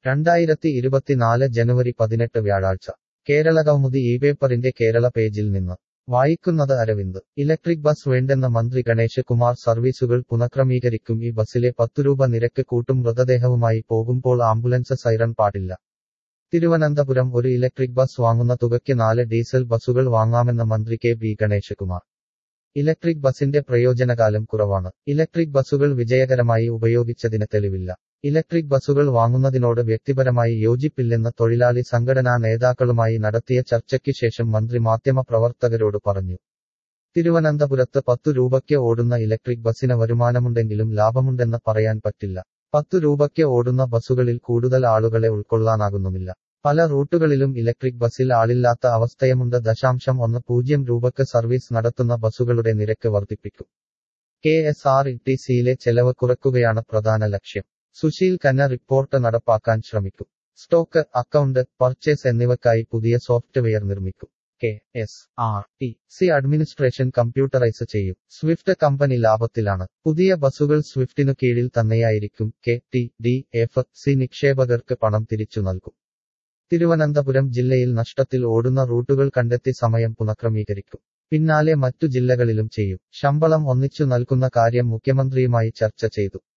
രണ്ടായിരത്തി ഇരുപത്തിനാല് ജനുവരി പതിനെട്ട് വ്യാഴാഴ്ച കേരള കൗമുദി ഈ പേപ്പറിന്റെ കേരള പേജിൽ നിന്ന് വായിക്കുന്നത് അരവിന്ദ് ഇലക്ട്രിക് ബസ് വേണ്ടെന്ന മന്ത്രി ഗണേശ് കുമാർ സർവീസുകൾ പുനഃക്രമീകരിക്കും ഈ ബസ്സിലെ പത്തു രൂപ നിരക്ക് കൂട്ടും മൃതദേഹവുമായി പോകുമ്പോൾ ആംബുലൻസ് സൈറൺ പാടില്ല തിരുവനന്തപുരം ഒരു ഇലക്ട്രിക് ബസ് വാങ്ങുന്ന തുകയ്ക്ക് നാല് ഡീസൽ ബസ്സുകൾ വാങ്ങാമെന്ന മന്ത്രി K B Ganesh Kumar electric ബസിന്റെ പ്രയോജനകാലം കുറവാണ് ഇലക്ട്രിക് ബസ്സുകൾ വിജയകരമായി ഉപയോഗിച്ചതിന് തെളിവില്ല ഇലക്ട്രിക് ബസ്സുകൾ വാങ്ങുന്നതിനോട് വ്യക്തിപരമായി യോജിപ്പില്ലെന്ന് തൊഴിലാളി സംഘടനാ നേതാക്കളുമായി നടത്തിയ ചർച്ചയ്ക്ക് ശേഷം മന്ത്രി മാധ്യമപ്രവർത്തകരോട് പറഞ്ഞു തിരുവനന്തപുരത്ത് പത്തു രൂപയ്ക്ക് ഓടുന്ന ഇലക്ട്രിക് ബസ്സിന് വരുമാനമുണ്ടെങ്കിലും ലാഭമുണ്ടെന്ന് പറയാൻ പറ്റില്ല പത്തു രൂപയ്ക്ക് ഓടുന്ന ബസ്സുകളിൽ കൂടുതൽ ആളുകളെ ഉൾക്കൊള്ളാനാകുന്നുമില്ല പല റൂട്ടുകളിലും ഇലക്ട്രിക് ബസ്സിൽ ആളില്ലാത്ത അവസ്ഥയുമുണ്ട് ദശാംശം ഒന്ന് പൂജ്യം രൂപയ്ക്ക് സർവീസ് നടത്തുന്ന ബസ്സുകളുടെ നിരക്ക് വർദ്ധിപ്പിക്കും K S R E T സിയിലെ ചെലവ് കുറയ്ക്കുകയാണ് പ്രധാന ലക്ഷ്യം സുശീൽ കന്ന റിപ്പോർട്ട് നടപ്പാക്കാൻ ശ്രമിക്കും സ്റ്റോക്ക് അക്കൗണ്ട് പർച്ചേസ് എന്നിവയ്ക്കായി പുതിയ സോഫ്റ്റ്വെയർ നിർമ്മിക്കും K S R T C administration computerize ചെയ്യും സ്വിഫ്റ്റ് കമ്പനി ലാഭത്തിലാണ് പുതിയ ബസ്സുകൾ സ്വിഫ്റ്റിനു കീഴിൽ തന്നെയായിരിക്കും K T D F C നിക്ഷേപകർക്ക് പണം തിരിച്ചു നൽകും തിരുവനന്തപുരം ജില്ലയിൽ നഷ്ടത്തിൽ ഓടുന്ന റൂട്ടുകൾ കണ്ടെത്തി സമയം പുനഃക്രമീകരിക്കും പിന്നാലെ മറ്റു ജില്ലകളിലും ചെയ്യും ശമ്പളം ഒന്നിച്ചു നൽകുന്ന കാര്യം മുഖ്യമന്ത്രിയുമായി ചർച്ച ചെയ്തു